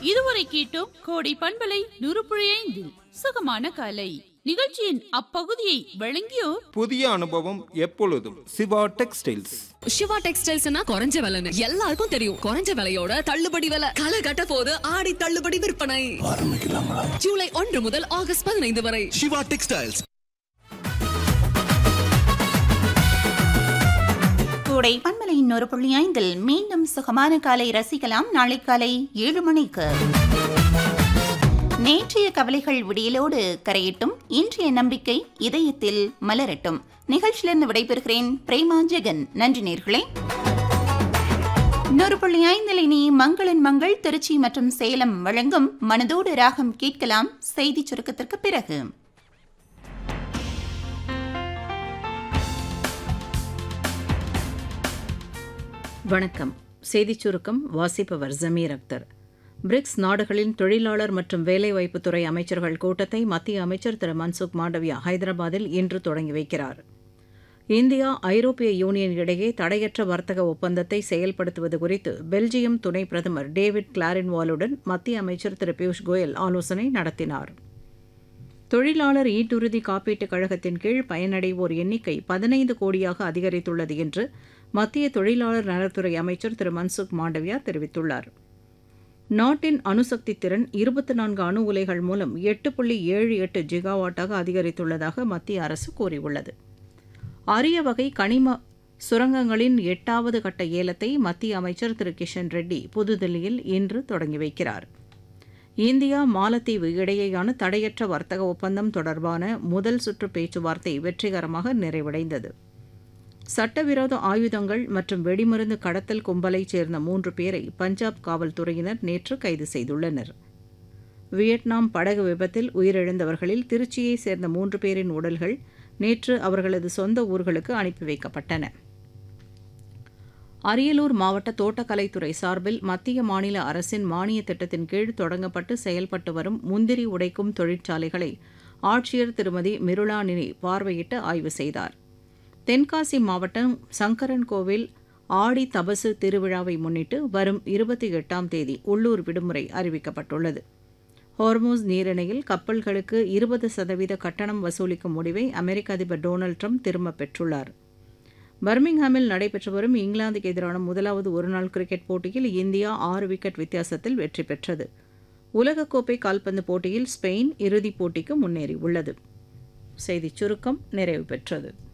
இதுவரை கேட்டோம் கோடை பண்பலை நூறுபுழைந்தில் சுகமான காலை நிகழ்ச்சியின் அப்பகுதியை வழங்கியோர் புதிய அனுபவம் எப்பொழுதும் சிவா டெக்ஸ்டைல்ஸ் சிவா டெக்ஸ்டைல்ஸ்னா குறைஞ்ச விலைன்னு எல்லாருக்கும் தெரியும் குறைஞ்ச விலையோட தள்ளுபடி விலை களை கட்ட போது ஆடி தள்ளுபடி விற்பனை ஜூலை ஒன்று முதல் ஆகஸ்ட் பதினைந்து வரை சிவா டெக்ஸ்டைல்ஸ் கூடை பண்பலையின் ஒரு புள்ளி ஐந்தில் மீண்டும் சுகமான காலை ரசிக்கலாம் நாளை காலை ஏழு மணிக்கு நேற்றைய கவலைகள் விடியலோடு கரையட்டும் இன்றைய நம்பிக்கை இதயத்தில் மலரட்டும் நிகழ்ச்சியிலிருந்து விடைபெறுகிறேன் பிரேமா ஜெகன் நன்றி நேர்களே நூறு புள்ளி ஐந்தில் இனி மங்களன் மங்கள் திருச்சி மற்றும் சேலம் வழங்கும் மனதோடு ராகம் கேட்கலாம் செய்தி சுருக்கத்திற்கு பிறகு வணக்கம் செய்திச் சுருக்கம் வாசிப்பவர் ஜமீர் அக்தர் பிரிக்ஸ் நாடுகளின் தொழிலாளர் மற்றும் வேலைவாய்ப்புத்துறை அமைச்சர்கள் கூட்டத்தை மத்திய அமைச்சர் திரு மன்சுக் மாண்டவியா ஹைதராபாத்தில் இன்று தொடங்கி வைக்கிறார் இந்தியா ஐரோப்பிய யூனியன் இடையே தடையற்ற வர்த்தக ஒப்பந்தத்தை செயல்படுத்துவது குறித்து பெல்ஜியம் துணை பிரதமர் டேவிட் கிளாரின்வாலுடன் மத்திய அமைச்சர் திரு பியூஷ் கோயல் ஆலோசனை நடத்தினார் தொழிலாளர் ஈட்டுறுதி காப்பீட்டுக் கழகத்தின் கீழ் பயனடைவோர் எண்ணிக்கை பதினைந்து கோடியாக அதிகரித்துள்ளது என்று மத்திய தொழிலாளர் நலத்துறை அமைச்சர் திரு மன்சுக் மாண்டவியா தெரிவித்துள்ளார் நாட்டின் அணுசக்தி திறன் இருபத்தி நான்கு அணு உலைகள் மூலம் எட்டு புள்ளி ஏழு எட்டு ஜிகாவாட்டாக அதிகரித்துள்ளதாக மத்திய அரசு கூறியுள்ளது அரிய வகை கனிம சுரங்கங்களின் எட்டாவது கட்ட ஏலத்தை மத்திய அமைச்சர் திரு கிஷன் ரெட்டி புதுதில்லியில் இன்று தொடங்கி வைக்கிறார் இந்தியா மாலத்தீவு இடையேயான தடையற்ற வர்த்தக ஒப்பந்தம் தொடர்பான முதல் சுற்று பேச்சுவார்த்தை வெற்றிகரமாக நிறைவடைந்தது சட்டவிரோத ஆயுதங்கள் மற்றும் வெடிமருந்து கடத்தல் கும்பலைச் சேர்ந்த மூன்று பேரை பஞ்சாப் காவல்துறையினர் நேற்று கைது செய்துள்ளனர் வியட்நாம் படகு விபத்தில் உயிரிழந்தவர்களில் திருச்சியைச் சேர்ந்த மூன்று பேரின் உடல்கள் நேற்று அவர்களது சொந்த ஊர்களுக்கு அனுப்பி வைக்கப்பட்டன அரியலூர் மாவட்ட தோட்டக்கலைத்துறை சார்பில் மத்திய மாநில அரசின் மானிய திட்டத்தின் கீழ் தொடங்கப்பட்டு செயல்பட்டு வரும் முந்திரி உடைக்கும் தொழிற்சாலைகளை ஆட்சியர் திருமதி மிருளாநிதி பார்வையிட்டு ஆய்வு செய்தார் தென்காசி மாவட்டம் சங்கரன் கோவில் ஆடி தபசு திருவிழாவை முன்னிட்டு வரும் இருபத்தி எட்டாம் தேதி உள்ளூர் விடுமுறை அறிவிக்கப்பட்டுள்ளது ஹார்மோஸ் நீரிணையில் கப்பல்களுக்கு இருபது சதவீத கட்டணம் வசூலிக்கும் முடிவை அமெரிக்க அதிபர் டொனால்டு ட்ரம்ப் திரும்பப் பெற்றுள்ளார் பர்மிங்ஹாமில் நடைபெற்று வரும் இங்கிலாந்துக்கு எதிரான முதலாவது ஒருநாள் கிரிக்கெட் போட்டியில் இந்தியா ஆறு விக்கெட் வித்தியாசத்தில் வெற்றி பெற்றது உலகக்கோப்பை கால்பந்து போட்டியில் ஸ்பெயின் இறுதிப் போட்டிக்கு முன்னேறியுள்ளது செய்திச் சுருக்கம் நிறைவு பெற்றது